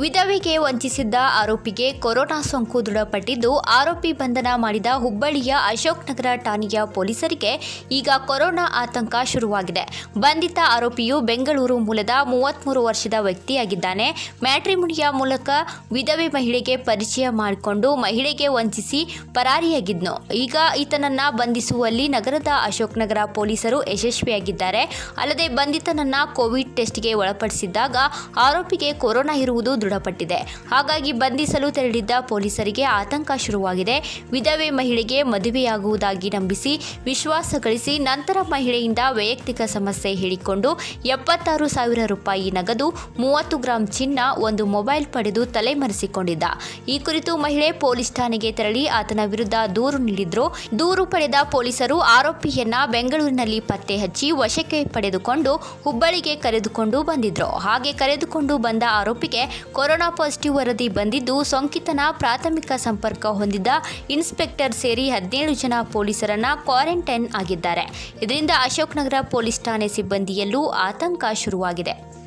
ವಿಧವೆಗೆ ವಂಚಿಸಿದ್ದ ಆರೋಪಿಗೆ ಕೊರೋನಾ ಸೋಂಕು ದೃಢಪಟ್ಟಿದ್ದು ಆರೋಪಿ ಬಂಧನ ಮಾಡಿದ ಹುಬ್ಬಳ್ಳಿಯ ಅಶೋಕ್ ನಗರ ಠಾಣೆಯ ಪೊಲೀಸರಿಗೆ ಈಗ ಕೊರೋನಾ ಆತಂಕ ಶುರುವಾಗಿದೆ ಬಂಧಿತ ಆರೋಪಿಯು ಬೆಂಗಳೂರು ಮೂಲದ ಮೂವತ್ತ್ಮೂರು ವರ್ಷದ ವ್ಯಕ್ತಿಯಾಗಿದ್ದಾನೆ ಮ್ಯಾಟ್ರಿಮುನಿಯ ಮೂಲಕ ವಿಧವೆ ಮಹಿಳೆಗೆ ಪರಿಚಯ ಮಾಡಿಕೊಂಡು ಮಹಿಳೆಗೆ ವಂಚಿಸಿ ಪರಾರಿಯಾಗಿದ್ನು ಈಗ ಈತನನ್ನ ಬಂಧಿಸುವಲ್ಲಿ ನಗರದ ಅಶೋಕ್ ನಗರ ಪೊಲೀಸರು ಯಶಸ್ವಿಯಾಗಿದ್ದಾರೆ ಅಲ್ಲದೆ ಬಂಧಿತನನ್ನ ಕೋವಿಡ್ ಟೆಸ್ಟ್ಗೆ ಒಳಪಡಿಸಿದ್ದಾಗ ಆರೋಪಿಗೆ ಕೊರೋನಾ ಇರುವುದು ದೃಢಪಟ್ಟಿದೆ ಹಾಗಾಗಿ ಬಂಧಿಸಲು ತೆರಳಿದ್ದ ಪೊಲೀಸರಿಗೆ ಆತಂಕ ಶುರುವಾಗಿದೆ ವಿಧವೆ ಮಹಿಳೆಗೆ ಮದುವೆಯಾಗುವುದಾಗಿ ನಂಬಿಸಿ ವಿಶ್ವಾಸ ಗಳಿಸಿ ನಂತರ ಮಹಿಳೆಯಿಂದ ವೈಯಕ್ತಿಕ ಸಮಸ್ಯೆ ಹೇಳಿಕೊಂಡು ಎಪ್ಪತ್ತಾರು ಸಾವಿರ ರೂಪಾಯಿ ನಗದು ಮೂವತ್ತು ಗ್ರಾಂ ಚಿನ್ನ ಒಂದು ಮೊಬೈಲ್ ಪಡೆದು ತಲೆಮರೆಸಿಕೊಂಡಿದ್ದ ಈ ಕುರಿತು ಮಹಿಳೆ ಪೊಲೀಸ್ ಠಾಣೆಗೆ ತೆರಳಿ ಆತನ ವಿರುದ್ಧ ದೂರು ನೀಡಿದ್ರು ದೂರು ಪಡೆದ ಪೊಲೀಸರು ಆರೋಪಿಯನ್ನ ಬೆಂಗಳೂರಿನಲ್ಲಿ ಪತ್ತೆ ಹಚ್ಚಿ ವಶಕ್ಕೆ ಪಡೆದುಕೊಂಡು ಹುಬ್ಬಳ್ಳಿಗೆ ಕರೆದುಕೊಂಡು ಬಂದಿದ್ರು ಹಾಗೆ ಕರೆದುಕೊಂಡು ಬಂದ ಆರೋಪಿಗೆ ಕೊರೋನಾ ಪಾಸಿಟಿವ್ ವರದಿ ಬಂದಿದ್ದು ಸೋಂಕಿತನ ಪ್ರಾಥಮಿಕ ಸಂಪರ್ಕ ಹೊಂದಿದ್ದ ಇನ್ಸ್ಪೆಕ್ಟರ್ ಸೇರಿ ಹದಿನೇಳು ಜನ ಪೊಲೀಸರನ್ನ ಕ್ವಾರಂಟೈನ್ ಆಗಿದ್ದಾರೆ ಇದರಿಂದ ಅಶೋಕ್ ನಗರ ಪೊಲೀಸ್ ಠಾಣೆ ಸಿಬ್ಬಂದಿಯಲ್ಲೂ ಆತಂಕ ಶುರುವಾಗಿದೆ